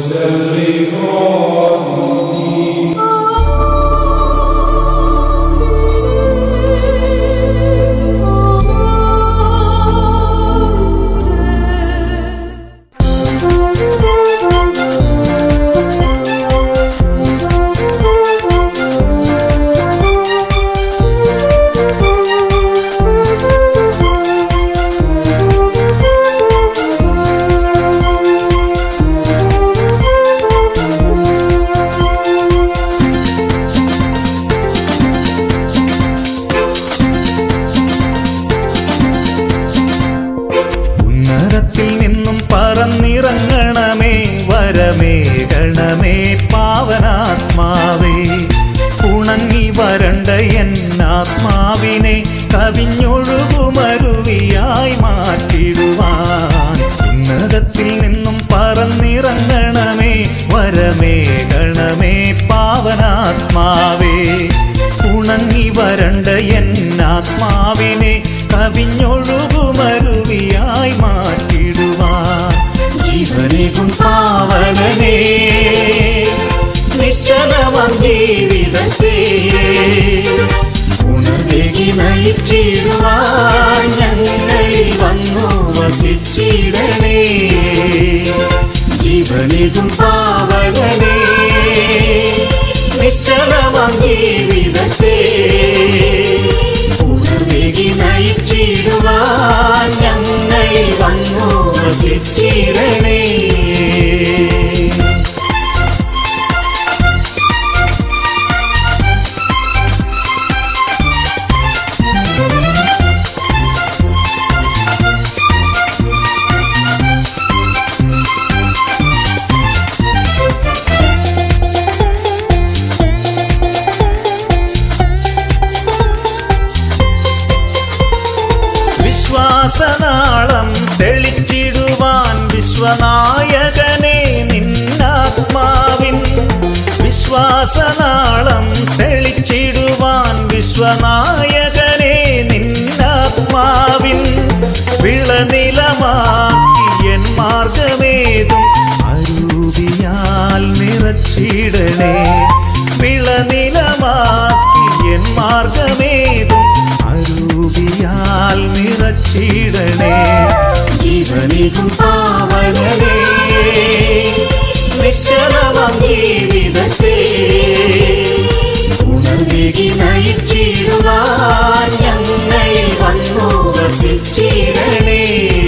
ഉന്നതത്തിൽ നിന്നും പറന്നിറങ്ങണമേ വരമേ ഗണമേ പാവനാത്മാവേ ഉണങ്ങി വരണ്ട എന്നാത്മാവിനെ കവിഞ്ഞൊഴുകുമരുവിയായി മാറ്റിടുവാൻ ഉന്നതത്തിൽ നിന്നും പറന്നിറങ്ങണമേ വരമേ ഗണമേ പാവനാത്മാവേ ഉണങ്ങി വരണ്ട എന്നാത്മാവിനെ കവിഞ്ഞൊഴുകുമരുവിയായി മാറ്റിടുവാൻ ജീവനേകും പാവനനേ നിശ്ചലമാം ജീവിതത്തെ ഉണർവേകി നയിച്ചിടുവാൻ ഞങ്ങളിൽ വന്നു വസിച്ചിടണേ ജീവനേകും പാവനനേ നിശ്ചലമാം ജീവിതത്തെ ഉണർവേകി നയിച്ചിടുവാൻ ഞങ്ങളിൽ വന്നു വസിച്ചിടണേ വിശ്വാസനാളം തെളിച്ചിടുവാൻ വിശ്വനായകനെ നിന്നാത്മാവിൻ വിശ്വാസനാളം തെളിച്ചിടുവാൻ വിശ്വനായകനെ നിന്നാത്മാവിൻ വിളനിലമാക്കിയൻ മാർഗമേതും അരൂപിയാൽ നിറച്ചിടണേ വിളനിലമാക്കിയൻ മാർഗമേതും അരൂപിയാൽ നിറച്ചിടണേ ജീവനികും പാവനരേ നിശ്ചലമാം ജീവിതത്തെ ഉണർവേകി നയിച്ചിടുവാൻ ഞങ്ങളിൽ വന്നു വസിച്ചിടണേ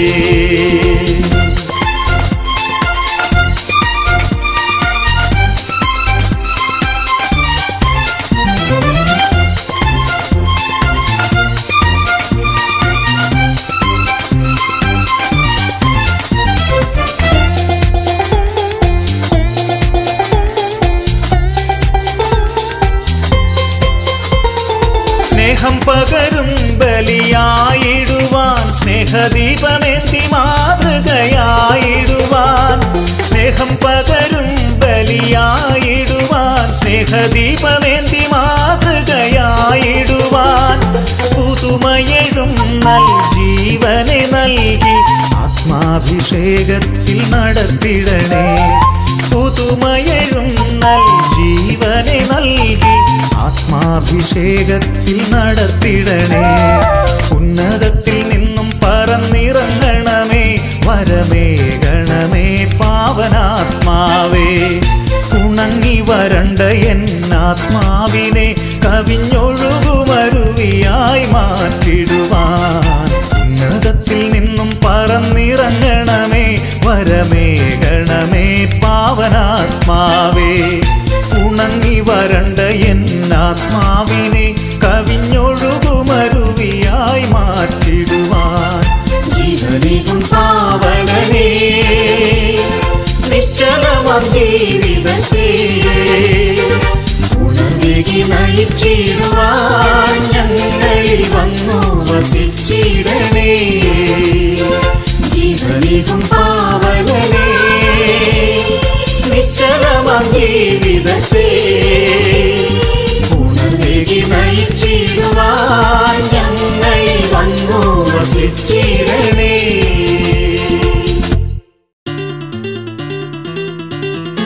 സ്നേഹം പകരും ബലിയായിടുവാൻ സ്നേഹദീപമേന്തി മാതൃകയായിടുവാൻ സ്നേഹം പകരും ബലിയായിടുവാൻ സ്നേഹദീപമേന്തി മാതൃകയായിടുവാൻ പുതുമയഴും നൽ ജീവനെ നൽകി ആത്മാഭിഷേകത്തിൽ നടത്തിടണേ പുതുമയഴും നൽ ജീവനെ നൽകി ആത്മാഭിഷേകത്തിൽ നടത്തിടണേ ഉന്നതത്തിൽ നിന്നും പറന്നിറങ്ങണമേ വരമേ ഗണമേ പാവനാത്മാവേ ഉണങ്ങി വരണ്ട എന്നാത്മാവിനെ കവിഞ്ഞൊഴുകുമരുവിയായി മാറ്റിടുവാൻ ഉന്നതത്തിൽ നിന്നും പറന്നിറങ്ങണമേ വരമേ ഗണമേ പാവനാത്മാവേ ഉണങ്ങി വരണ്ട എന്നാത്മാവിനെ കവിഞ്ഞൊഴുകുമരുവിയായി മാറ്റിടുവാൻ ജീവനികും പാവനനേ നിശ്ചലമാം ജീവിതത്തെ ഉണർവേകി നയിച്ചിടുവാൻ ഞങ്ങളിൽ വന്നു വസിച്ചിടണേ ജീവനികും പാവനനേ നിശ്ചലമാം ജീവിതത്തെ ഉണർവേകി നയിച്ചിടുവാൻ ഞങ്ങളിൽ വന്നു വസിച്ചിടണേ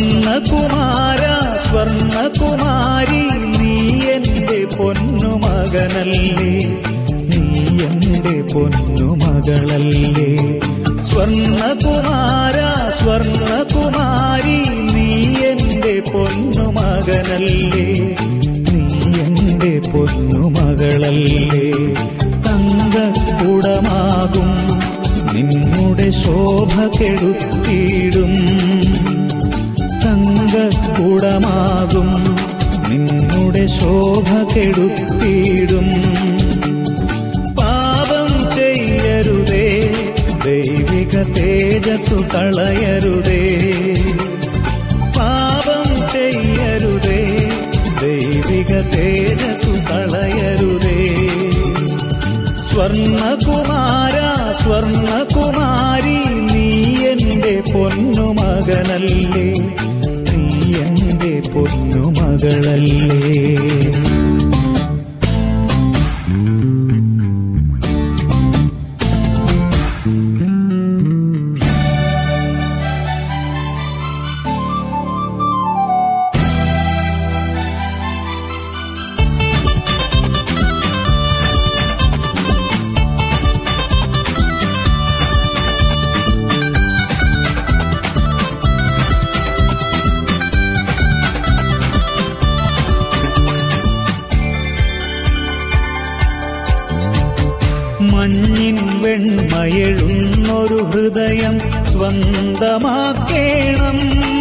സ്വർണകുമാര സ്വർണകുമാരി നീ എന്റെ പൊന്നുമകനല്ലേ നീ എന്റെ പൊന്നുമകളല്ലേ സ്വർണകുമാര സ്വർണകുമാരി നീ എന്റെ പൊന്നുമകനല്ലേ നീ എന്റെ പൊന്നുമകളല്ലേ തങ്കക്കുടമാകും നിന്നുടെ ശോഭ കെടുത്തിയിടും തങ്കക്കുടമാകും നിന്നുടെ ശോഭ കെടുത്തിയിടും പാപം ചെയ്യരുതേ ദൈവിക തേജസ്സു കളയരുതേ പാപം ചെയ്യരുതേ ദൈവിക തേജസ്സു കളയരുതേ സ്വർണകുമാര സ്വർണകുമാരി നീ എന്റെ പൊന്നുമകനല്ലേ നീ എന്റെ പൊന്നുമകളല്ലേ മഞ്ഞിൻ വെണ്മയെഴുന്നൊരു ഹൃദയം സ്വന്തമാക്കേണം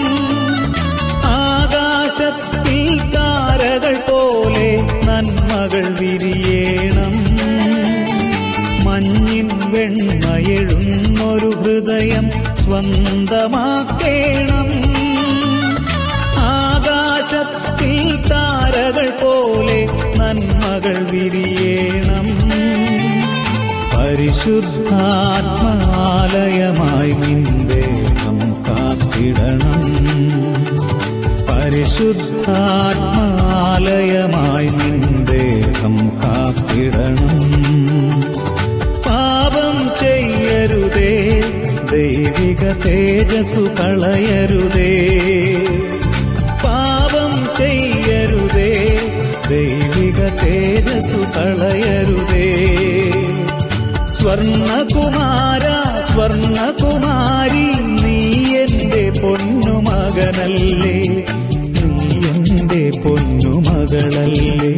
ആകാശത്തിൽ താരകൾ പോലെ നന്മകൾ വിരിയേണം മഞ്ഞിൻ വെണ്മയെഴുന്നൊരു ഹൃദയം സ്വന്തമാക്കേണം ആകാശത്തിൽ താരകൾ പോലെ നന്മകൾ വിരിയേണം പരിശുദ്ധാത്മാലയമായി നിന്ദേഹം കാത്തിടണം പരിശുദ്ധാത്മാലയമായി നിന്ദേഹം കാത്തിടണം പാപം ചെയ്യരുതേ ദൈവിക തേജസ്സു കളയരുതേ പാപം ചെയ്യരുതേ ദൈവിക തേജസ്സു കളയരുതേ സ്വർണകുമാര സ്വർണകുമാരി നീ എന്റെ പൊന്നുമകനല്ലേ നീ എന്റെ പൊന്നുമകളല്ലേ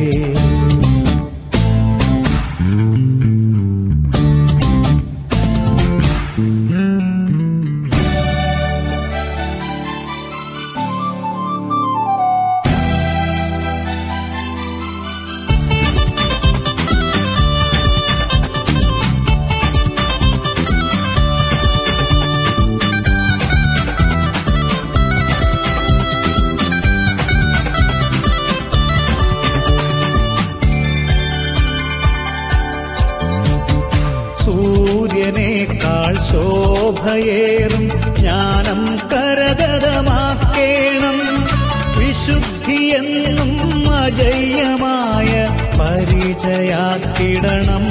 സൂര്യനേക്കാൾ ശോഭയേറും ജ്ഞാനം കരകരമാക്കേണം വിശുദ്ധിയെന്നും അജയ്യമായ പരിചയാക്കിടണം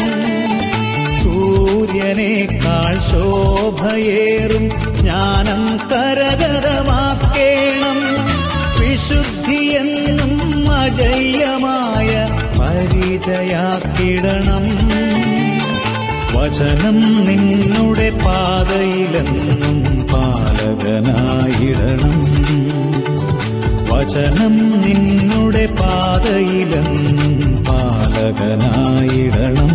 സൂര്യനേക്കാൾ ശോഭയേറും ജ്ഞാനം കരകരമാക്കേണം വിശുദ്ധിയെന്നും അജയ്യമായ പരിചയാക്കിടണം വചനം നിന്നുടെ പാതയിലെന്നും പാലകനായിടണം വചനം നിന്നുടെ പാതയിലെന്നും പാലകനായിടണം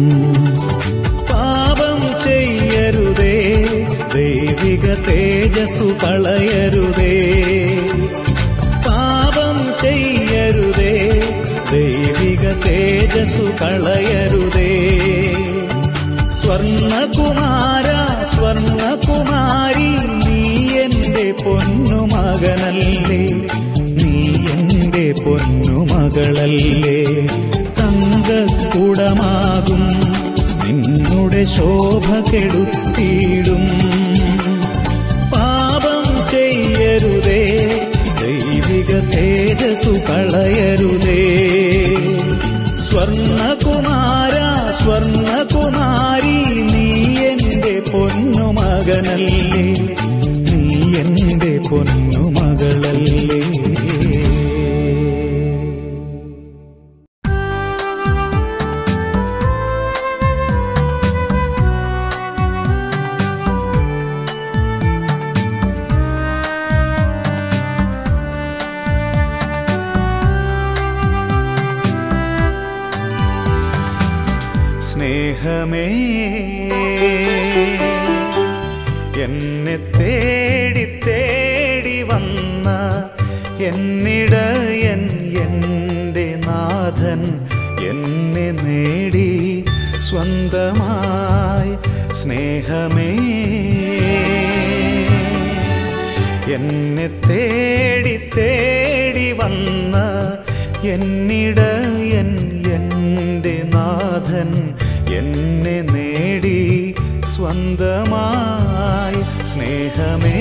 പാപം ചെയ്യരുതേ ദൈവിക തേജസ്സു കളയരുതേ പാപം ചെയ്യരുതേ ദൈവിക തേജസ്സു കളയരുതേ സ്വർണകുമാര സ്വർണകുമാരി നീ എന്റെ പൊന്നുമകനല്ലേ നീ എന്റെ പൊന്നുമകളല്ലേ തങ്കക്കുടമാകും നിന്നുടെ ശോഭ കെടുത്തിയിടും പാപം ചെയ്യരുതേ ദൈവിക തേജസ്സു കളയരുതേ സ്വർണകുമാര സ്വർണകുമാരി നീ എന്റെ പൊന്നുമകനല്ലേ നീ എന്റെ പൊന്നു സ്നേഹമേ എന്നെ തേടി തേടി വന്ന എന്നിടയൻ എൻ്റെ നാഥൻ എന്നെ നേടി സ്വന്തമായി സ്നേഹമേ എന്നെ തേടി തേടി വന്ന എന്നിടയൻ എൻ്റെ നാഥൻ എന്നെ നേടി സ്വന്തമായി സ്നേഹമേ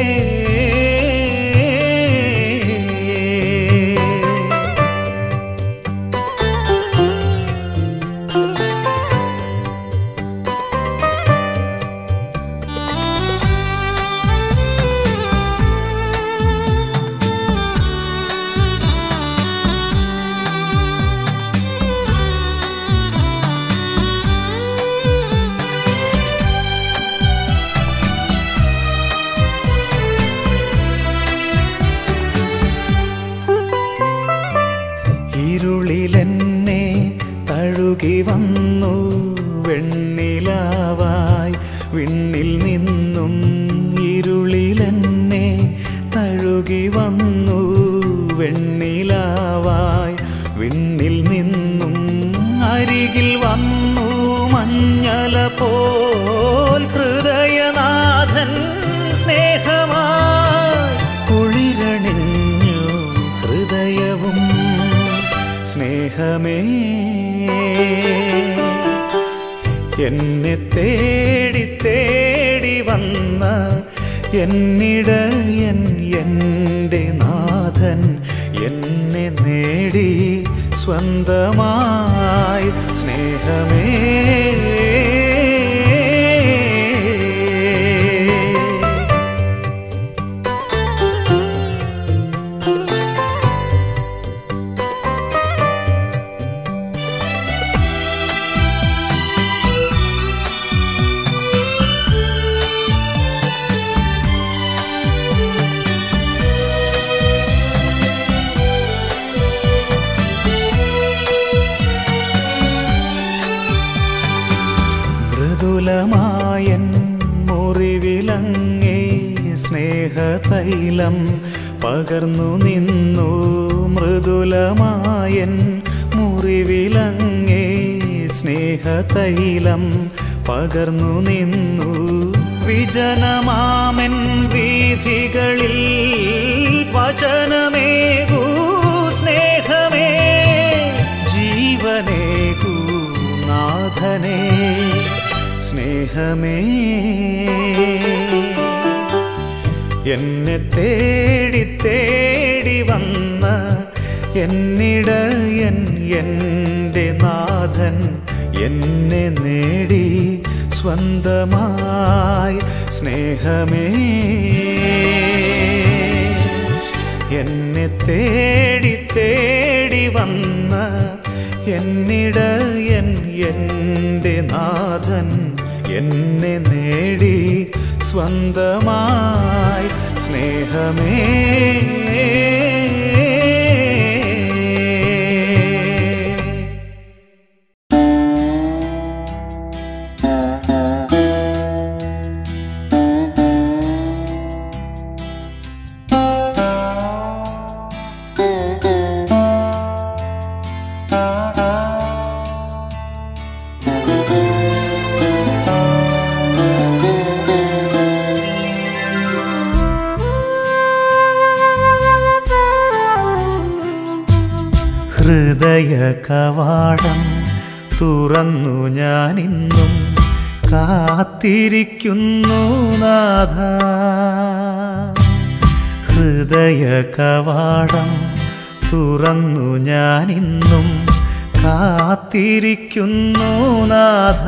ഇരുളിലെന്നെ തഴുകി വന്നു വെണ്ണിലാവായി വിണ്ണിൽ നിന്നും ഇരുളിലെന്നെ തഴുകി വന്നു വെണ്ണിലാവായി വിണ്ണിൽ നിന്നും അരികിൽ വന്നു മഞ്ഞല പോൽ ഹൃദയനാഥൻ സ്നേഹമായി കുളിരണിഞ്ഞു ഹൃദയവും സ്നേഹമേ എന്നെ തേടി തേടി വന്ന എന്നിടയൻ എൻ്റെ നാഥൻ എന്നെ നേടി സ്വന്തമായി സ്നേഹമേ മൃദുലമായൻ മുറിവിലങ്ങേ സ്നേഹതൈലം പകർന്നു നിന്നു മൃദുലമായൻ മുറിവിലങ്ങേ സ്നേഹതൈലം പകർന്നു നിന്നു വിജനമാമൻ വീഥികളിൽ വചനമേകൂ സ്നേഹമേ ജീവനേകൂ നാഥനേ സ്നേഹമേ എന്നെ തേടി തേടി വന്ന എന്നിടയൻ എൻ്റെ നാഥൻ എന്നെ നേടി സ്വന്തമായി സ്നേഹമേ എന്നെ തേടി തേടി വന്ന എന്നിടയൻ എൻ്റെ നാഥൻ എന്നെ നേടി സ്വന്തമായി സ്നേഹമേ ഹൃദയ കവാടം തുറന്നു ഞാനിന്നും കാത്തിരിക്കുന്നു നാഥ ഹൃദയ കവാടം തുറന്നു ഞാനിന്നും കാത്തിരിക്കുന്നു നാഥ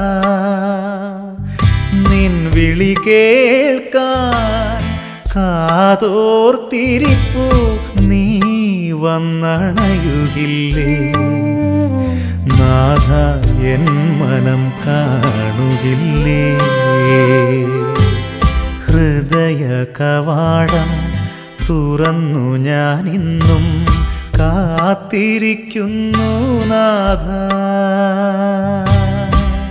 നിൻ വിളി കേൾക്കാൻ കാതോർത്തിരിപ്പു നീ വന്നണയുകില്ലേ നാഥ എൻ മനം കാണുകില്ലേ ഹൃദയ കവാടം തുറന്നു ഞാനിന്നും കാത്തിരിക്കുന്നു നാഥ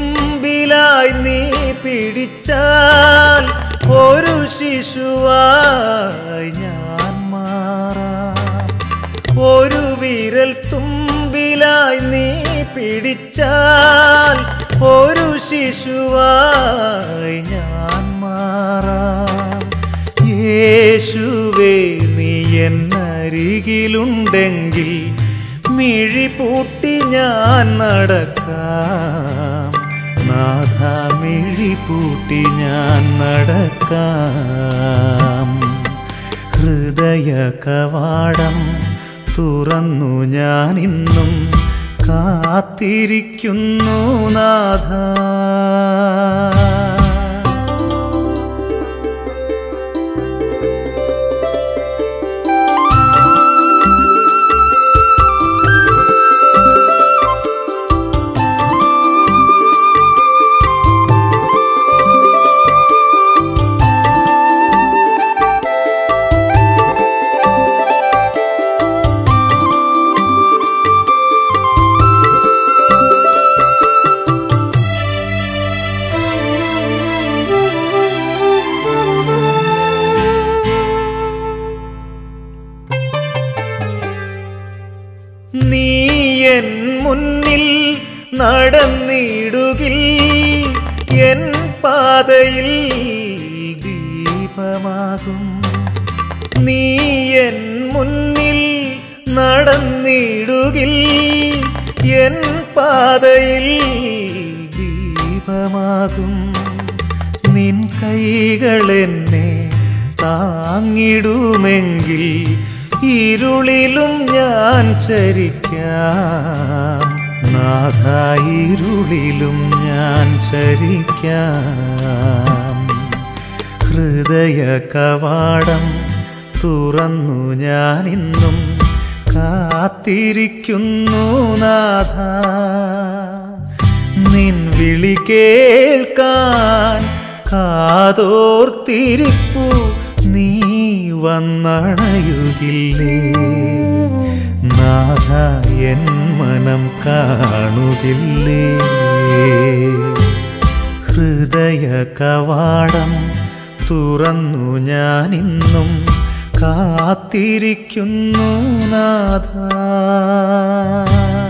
തുമ്പിലായി നീ പിടിച്ചാൽ ഒരു ശിശുവായി ഞാൻ മാറാം ഒരു വിരൽ തുമ്പിലായി നീ പിടിച്ചാൽ ഒരു ശിശുവായി ഞാൻ മാറാം യേശുവേ നീ എന്നരികിലുണ്ടെങ്കിൽ മിഴി പൂട്ടി ഞാൻ നടക്കാം നാഥ മിഴി പൂട്ടി ഞാൻ നടക്കാം ഹൃദയ കവാടം തുറന്നു ഞാൻ ഇന്നും കാത്തിരിക്കുന്നു നാഥ നീ എൻ മുന്നിൽ നടന്നിടുകിൽ എൻ പാതയിൽ ദീപമാകും നീ എൻ മുന്നിൽ നടന്നിടുകിൽ എൻ പാതയിൽ ദീപമാകും നിൻ കൈകൾ എന്നെ താങ്ങിടുമെങ്കിൽ ഇരുളിലും ഞാൻ ചരിക്കാം നാഥ ഇരുളിലും ഞാൻ ചരിക്കാം ഹൃദയ കവാടം തുറന്നു ഞാൻ ഇന്നും കാത്തിരിക്കുന്നു നാഥ നിൻ വിളി കേൾക്കാൻ കാതോർത്തിരിപ്പു നീ വന്നണയുകില്ലേ നാഥ എൻ മനം കാണുകില്ലേ ഹൃദയ കവാടം തുറന്നു ഞാൻ ഇന്നും കാത്തിരിക്കുന്നു നാഥ